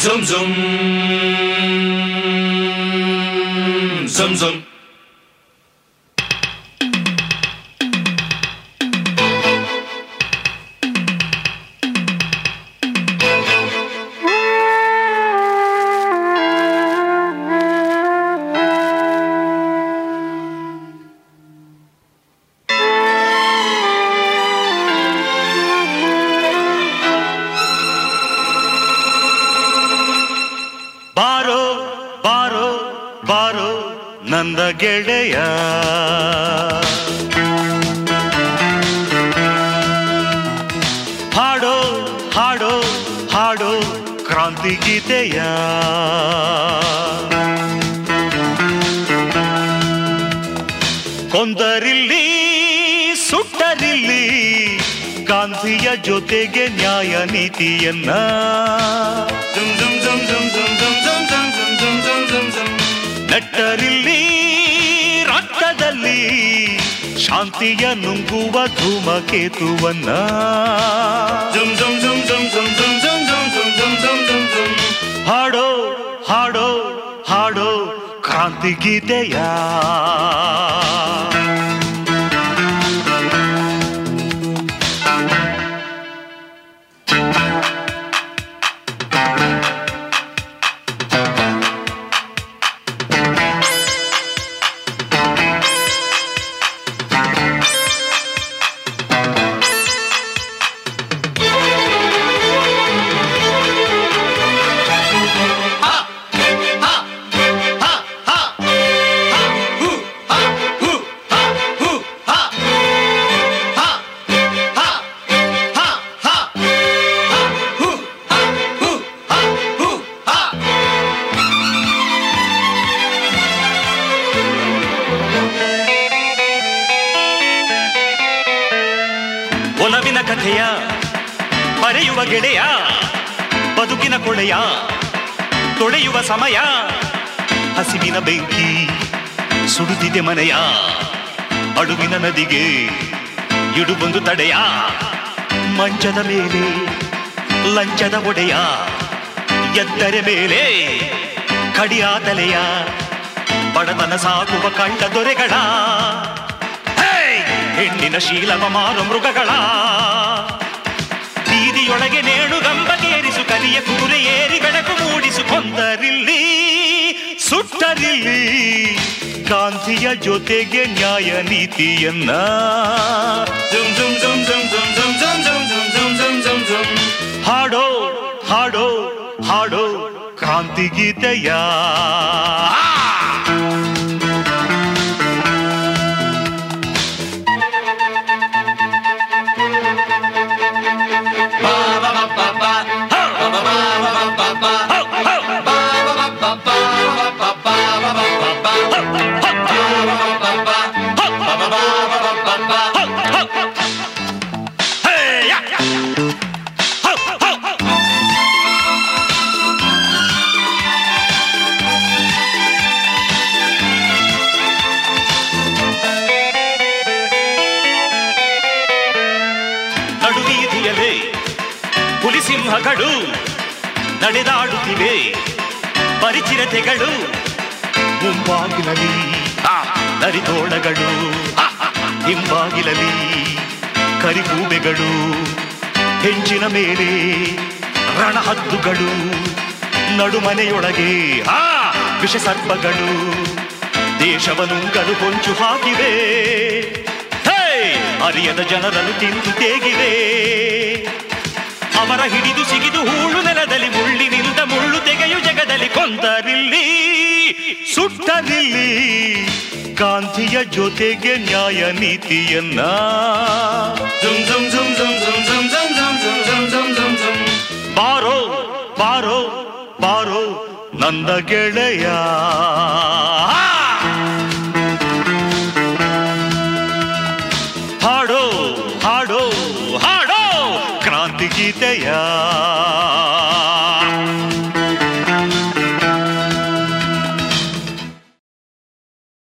zum zum zum zum ಬಾರೋ ಬಾರೋ ಬಾರೋ ನಂದ ಗೆಳೆಯ ಹಾಡೋ ಹಾಡೋ ಹಾಡೋ ಕ್ರಾಂತಿ ಗೀತೆಯ ಕೊಂದರಿಲ್ಲಿ ಸುಟ್ಟರಿಲ್ಲಿ ಗಾಂಧಿಯ ಜೊತೆಗೆ ನ್ಯಾಯ ನೀತಿಯನ್ನ zum zum zum zum zum zum zum zum zum zum zum zum zum ನಟ್ಟರಿಲ್ಲಿ ರಕ್ತದಲ್ಲಿ ಶಾಂತಿಯ ನುಂಗುವ ಧೂಮಕೇತುವನ್ನ zum zum zum zum zum zum zum zum zum zum zum zum zum ಹಾಡೋ ಹಾಡೋ ಹಾಡೋ ಕ್ರಾಂತಿ ಗೀತೆಯ ಒಲವಿನ ಕಥೆಯ ಬರೆಯುವ ಗೆಳೆಯ ಬದುಕಿನ ಕೊಳೆಯ ತೊಳೆಯುವ ಸಮಯ ಹಸಿವಿನ ಬೆಂಕಿ ಸುಡುತ್ತಿದೆ ಮನೆಯ ಅಡುವಿನ ನದಿಗೆ ಇಡುಬಂದು ತಡೆಯ ಮಂಚದ ಮೇಲೆ ಲಂಚದ ಒಡೆಯ ಎದ್ದರೆ ಮೇಲೆ ಕಡಿಯ ತಲೆಯ ಬಡತನ ಸಾಕುವ ಕಂಡ ದೊರೆಗಳ ಹೇ! ಹೆಣ್ಣಿನ ಶೀಲವ ಮಾರು ಮೃಗಗಳ ಬೀದಿಯೊಳಗೆ ನೇಣು ಗಂಬಗೇರಿಸು ಕಲಿಯ ಕುದುರೆ ಏರಿ ಬೆಳಕು ಮೂಡಿಸು ಕೊಂದರಿಲ್ಲಿ ಸುಟ್ಟರಿಲ್ಲಿ ಗಾಂಧಿಯ ಜೊತೆಗೆ ನ್ಯಾಯ ನೀತಿಯನ್ನ zum zum zum zum zum zum zum zum zum zum zum zum zum ಹಾಡೋ ಹಾಡೋ ಹಾಡೋ ಕ್ರಾಂತಿ ಗೀತೆಯ ನಡುವೀದಿಯಲೇ ಹುಲಿಸಿಂಹಗಳು ನಡೆದಾಡುತ್ತಿವೆ ಪರಿಚಿರತೆಗಳು ಮುಂಬಾಗಿಲಲಿ ನರಿತೋಳಗಳು ಹಿಂಬಾಗಿಲಲಿ ಕರಿಗೂಬೆಗಳು ಹೆಂಚಿನ ಮೇಲೆ ರಣಹದ್ದುಗಳು ನಡುಮನೆಯೊಳಗೆ ಆ ವಿಷಸರ್ಪಗಳು ದೇಶವನುಂಗಲು ಹೊಂಚು ಹಾಕಿವೆ ಹೇ! ಅರಿಯದ ಜನರನ್ನು ತಿಂದು ತೇಗಿವೆ ಅವರ ಹಿಡಿದು ಸಿಗಿದು ಹೂಳು ನೆಲದಲ್ಲಿ ಮುಳ್ಳಿನಿಂದ ಮುಳ್ಳು ತೆಗೆಯು ಜಗದಲ್ಲಿ ಕೊಂದರಿಲ್ಲಿ ಸುಟ್ಟರಿಲ್ಲಿ ಗಾಂಧಿಯ ಜೊತೆಗೆ ನ್ಯಾಯ ನೀತಿಯನ್ನ zum zum zum zum zum zum zum zum zum zum zum zum zum ಬಾರೋ ಬಾರೋ ಬಾರೋ ನನ್ನ ಗೆಳೆಯ ಹಾಡೋ ಹಾಡೋ ಹಾಡೋ ಕ್ರಾಂತಿ ಗೀತೆಯ